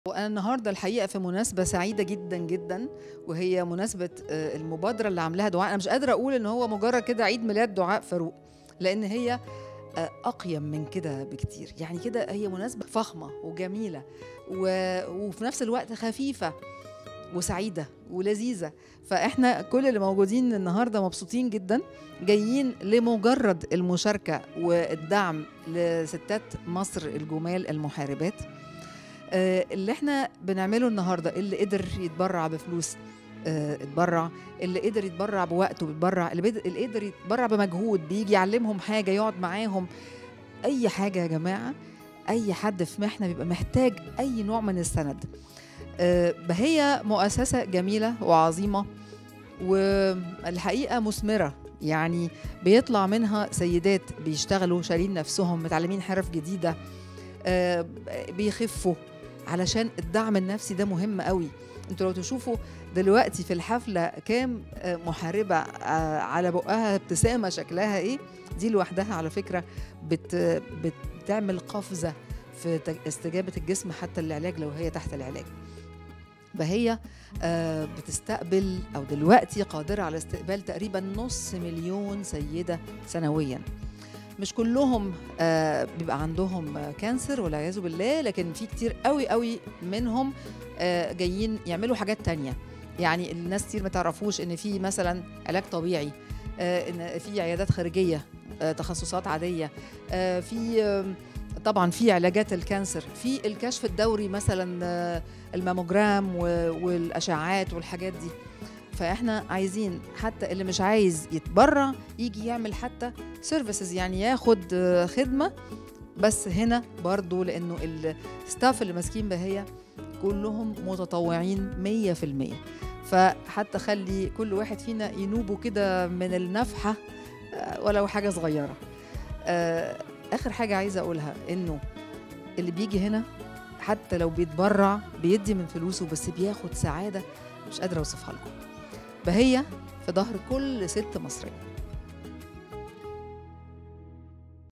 وأنا النهارده الحقيقة في مناسبة سعيدة جدًا، جدًا، وهي مناسبة آآ المبادرة اللي عاملاها دعاء، أنا مش قادرة أقول إن هو مجرد كده عيد ميلاد دعاء فاروق، لإن هي أ أقيم من كده بكتير، يعني كده هي مناسبة فخمة وجميلة و وفي نفس الوقت خفيفة وسعيدة ولذيذة، فإحنا كل اللي موجودين النهارده مبسوطين جدًا، جايين لمجرد المشاركة والدعم لستات مصر الجُمال المحاربات. آآ اللي إحنا بنعمله النهارده، اللي قدر يتبرّع بفلوس آآ اتبرّع، اللي قدر يتبرّع بوقته بيتبرّع، اللي بد اللي قدر يتبرّع بمجهود، بييجي يعلّمهم حاجة، يقعد معاهم، أي حاجة يا جماعة، أي حد في محنة بيبقى محتاج أي نوع من السَنَد. آآ بهيّة مؤسسة جميلة وعظيمة والحقيقة مُثمرة، يعني بيطلع منها سيدات بيشتغلوا شايلين نفسهم، متعلمين حِرَف جديدة، آآ بيخفّوا، علشان الدعم النفسي ده مهم أوي. أنتم لو تشوفوا دلوقتي في الحفلة كام آآ محاربة آآ على بُقّها ابتسامة شكلها إيه، دي لوحدها على فكرة بت بتعمل قفزة في ت استجابة الجسم حتى للعلاج لو هي تحت العلاج. بهيّة آآ بتستقبل أو دلوقتي قادرة على استقبال تقريبًا نُص مليون سيدة سنويًا. مش كلّهم آآ بيبقى عندهم كانسر والعياذ بالله، لكن في كتير أوي، أوي منهم آآ جايين يعملوا حاجات تانية، يعني الناس كتير ما تعرفوش إن في مثلًا علاج طبيعي، آآ إن في عيادات خارجية، آآ تخصصات عادية، آآ في آمم طبعًا في علاجات الكانسر، في الكشف الدوري مثلًا الماموجرام و والأشعّات والحاجات دي. فإحنا عايزين حتى اللي مش عايز يتبرّع، ييجي يعمل حتى services يعني ياخد خدمة، بس هنا برضه لإنه الstaff اللي ماسكين بهيّة كلّهم متطوعين 100%، فحتى خلّي كل واحد فينا ينوبوا كده من النفحة آآ ولو حاجة صغيرة. آآ آخر حاجة عايزة أقولها، إنه اللي بييجي هنا حتى لو بيتبرّع، بيدّي من فلوسه بس بياخد سعادة مش قادرة أوصفها لكم. بهيّة في ضهر كل سِت مصرية.